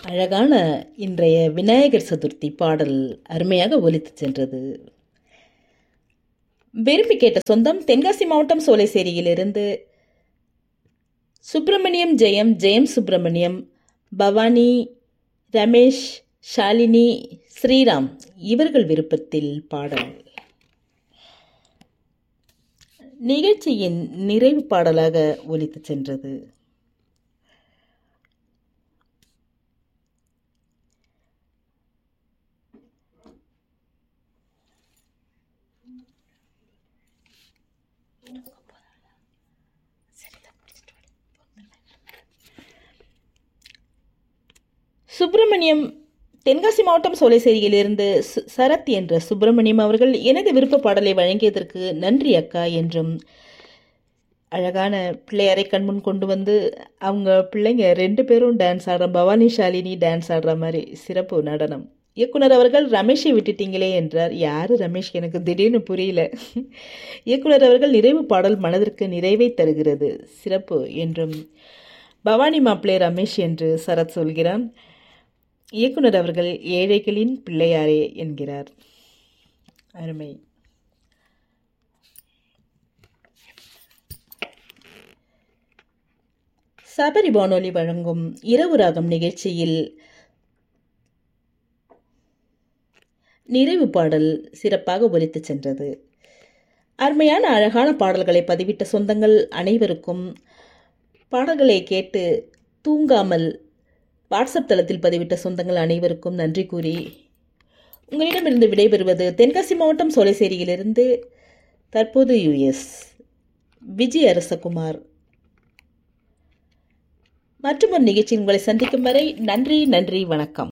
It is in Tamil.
அழகான இன்றைய விநாயகர் சதுர்த்தி பாடல் அருமையாக ஒலித்துச் சென்றது விரும்பி கேட்ட சொந்தம் தென்காசி மாவட்டம் சோலைசேரியிலிருந்து சுப்பிரமணியம் ஜெயம் ஜெயம் சுப்பிரமணியம் பவானி ரமேஷ் ஷாலினி ஸ்ரீராம் இவர்கள் விருப்பத்தில் பாடல் நிகழ்ச்சியின் நிறைவு பாடலாக ஒலித்துச் சென்றது சுப்பிரமணியம் தென்காசி மாவட்டம் சோலைசேரியிலிருந்து சு- சரத் என்ற சுப்பிரமணியம் அவர்கள் எனது விருப்ப பாடலை வழங்கியதற்கு நன்றி அக்கா என்றும் அழகான பிள்ளையாரை கண்முன் கொண்டு வந்து அவங்க பிள்ளைங்க ரெண்டு பேரும் டான்ஸ் ஆடுற பவானி ஷாலினி டான்ஸ் ஆடுற மாதிரி சிறப்பு நடனம் இயக்குனர் அவர்கள் ரமேஷை விட்டுட்டீங்களே என்றார் யார் ரமேஷ் எனக்கு திடீர்னு புரியல இயக்குனர் அவர்கள் நிறைவு பாடல் மனதிற்கு நிறைவை தருகிறது சிறப்பு என்றும் பவானி மாப்பிள்ளை ரமேஷ் என்று சரத் சொல்கிறான் இயக்குனர் அவர்கள் ஏழைகளின் பிள்ளையாரே என்கிறார் அருமை சபரி வானொலி வழங்கும் இரவு ராகம் நிகழ்ச்சியில் நிறைவு பாடல் சிறப்பாக ஒலித்துச் சென்றது அருமையான அழகான பாடல்களை பதிவிட்ட சொந்தங்கள் அனைவருக்கும் பாடல்களை கேட்டு தூங்காமல் வாட்ஸ்அப் தளத்தில் பதிவிட்ட சொந்தங்கள் அனைவருக்கும் நன்றி கூறி உங்களிடமிருந்து விடைபெறுவது தென்காசி மாவட்டம் சோலைசேரியிலிருந்து தற்போது யுஎஸ் விஜய் அரசகுமார் மற்றும் ஒரு நிகழ்ச்சியில் உங்களை சந்திக்கும் வரை நன்றி நன்றி வணக்கம்